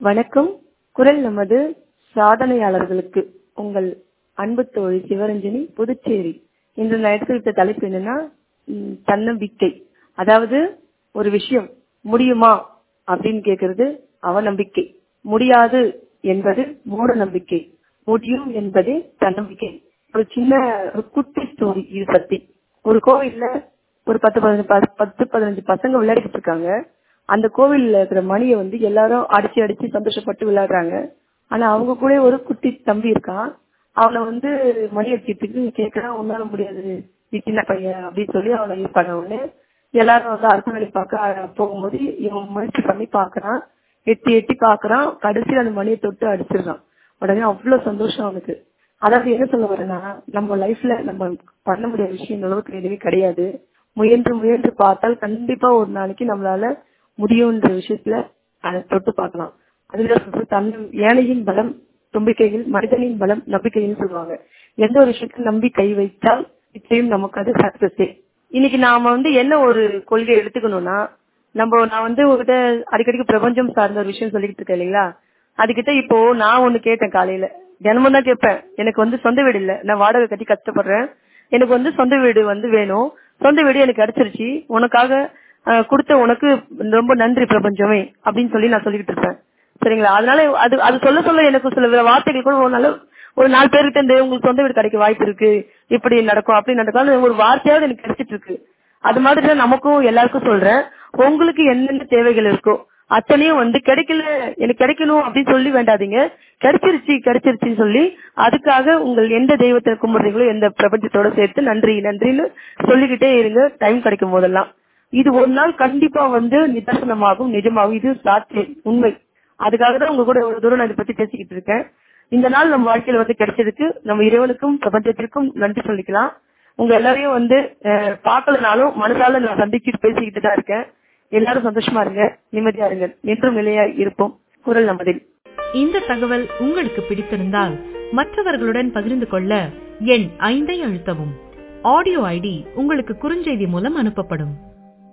வணக்கம் குரல் நமது சாதனையாளர்களுக்கு உங்கள் அன்பு தோழி சிவரஞ்சனி புதுச்சேரி இன்று நான் எடுத்துக்கிட்ட தலைப்பு என்னன்னா ம், தன்னம்பிக்கை அதாவது ஒரு விஷயம் முடியுமா அப்படின்னு கேக்குறது அவநம்பிக்கை முடியாது என்பது மூட நம்பிக்கை முடியும் என்பது தன்னம்பிக்கை ஒரு சின்ன ஒரு குட்டி ஸ்டோரி இது பத்தி ஒரு கோவில்ல ஒரு பத்து பதினஞ்சு ப- பத்து பதினஞ்சு பசங்க விளையாடிட்டு இருக்காங்க அந்த கோவில்ல இருக்கிற மணியை வந்து எல்லாரும் அடிச்சு அடிச்சு சந்தோஷப்பட்டு விளையாடுறாங்க ஆனா அவங்க கூட ஒரு குட்டி தம்பி இருக்கான் அவனை வந்து மணி அடிக்கிறதுக்கு கேட்கறான் உன்னால முடியாது நீ சின்ன பையன் அப்படின்னு சொல்லி அவனை இது பண்ண உடனே எல்லாரும் வந்து அரசமணி பார்க்க போகும்போது இவன் முயற்சி பண்ணி பாக்குறான் எட்டி எட்டி பாக்குறான் கடைசியில் அந்த மணியை தொட்டு அடிச்சிடுறான் உடனே அவ்வளவு சந்தோஷம் அவனுக்கு அதாவது என்ன சொல்ல வரேன்னா நம்ம லைஃப்ல நம்ம பண்ண முடியாத விஷயம் இந்த அளவுக்கு எதுவுமே கிடையாது முயன்று முயன்று பார்த்தால் கண்டிப்பா ஒரு நாளைக்கு நம்மளால முடியும்ன்ற விஷயத்துல அதை தொட்டு பார்க்கலாம் அதுல சொல்றது தன்னம் ஏழையின் பலம் நம்பிக்கையில் மனிதனின் பலம் நம்பிக்கைன்னு சொல்லுவாங்க எந்த ஒரு விஷயத்தையும் நம்பி கை வைத்தால் நிச்சயம் நமக்கு அது சக்சஸே இன்னைக்கு நாம வந்து என்ன ஒரு கொள்கையை எடுத்துக்கணும்னா நம்ம நான் வந்து உங்ககிட்ட அடிக்கடிக்கு பிரபஞ்சம் சார்ந்த ஒரு விஷயம் சொல்லிக்கிட்டு இருக்கேன் இல்லைங்களா அதுகிட்ட இப்போ நான் ஒண்ணு கேட்டேன் காலையில தினமும் தான் கேட்பேன் எனக்கு வந்து சொந்த வீடு இல்ல நான் வாடகை கட்டி கஷ்டப்படுறேன் எனக்கு வந்து சொந்த வீடு வந்து வேணும் சொந்த வீடு எனக்கு கிடைச்சிருச்சு உனக்காக அஹ், கொடுத்த உனக்கு ரொம்ப நன்றி பிரபஞ்சமே அப்படின்னு சொல்லி நான் சொல்லிக்கிட்டு இருப்பேன் சரிங்களா அதனால அது அது சொல்ல சொல்ல எனக்கு சில வார்த்தைகள் கூட ஒரு நல்ல ஒரு நாலு பேர்கிட்ட இருந்து உங்களுக்கு சொந்த வீடு கிடைக்க வாய்ப்பு இருக்கு இப்படி நடக்கும் அப்படி நடக்கும் ஒரு வார்த்தையாவது எனக்கு கிடைச்சிட்டு இருக்கு அது மாதிரி தான் நமக்கும் எல்லாருக்கும் சொல்றேன் உங்களுக்கு என்னென்ன தேவைகள் இருக்கோ அத்தனையும் வந்து கிடைக்கல எனக்கு கிடைக்கணும் அப்படின்னு சொல்லி வேண்டாதீங்க கிடைச்சிருச்சு கிடைச்சிருச்சுன்னு சொல்லி அதுக்காக உங்கள் எந்த தெய்வத்தை கும்பிடுறீங்களோ எந்த பிரபஞ்சத்தோட சேர்த்து நன்றி நன்றின்னு சொல்லிக்கிட்டே இருங்க டைம் கிடைக்கும் போதெல்லாம் இது ஒரு நாள் கண்டிப்பா வந்து நிதர்சனமாகும் நிஜமாகும் இது சாத்தியம் உண்மை அதுக்காக தான் உங்க கூட ஒரு தூரம் நான் இதை பத்தி பேசிக்கிட்டு இருக்கேன் இந்த நாள் நம்ம வாழ்க்கையில வந்து கிடைச்சதுக்கு நம்ம இறைவனுக்கும் பிரபஞ்சத்திற்கும் நன்றி சொல்லிக்கலாம் உங்க எல்லாரையும் வந்து அஹ், பார்க்கலனாலும் மனசால நான் சந்திக்கிட்டு பேசிக்கிட்டு தான் இருக்கேன் எல்லாரும் சந்தோஷமா இருங்க நிம்மதியா இருங்க என்றும் நிலையா இருப்போம் குரல் நமதில் இந்த தகவல் உங்களுக்கு பிடித்திருந்தால் மற்றவர்களுடன் பகிர்ந்து கொள்ள எண் ஐந்தை அழுத்தவும் ஆடியோ ஐடி உங்களுக்கு குறுஞ்செய்தி மூலம் அனுப்பப்படும்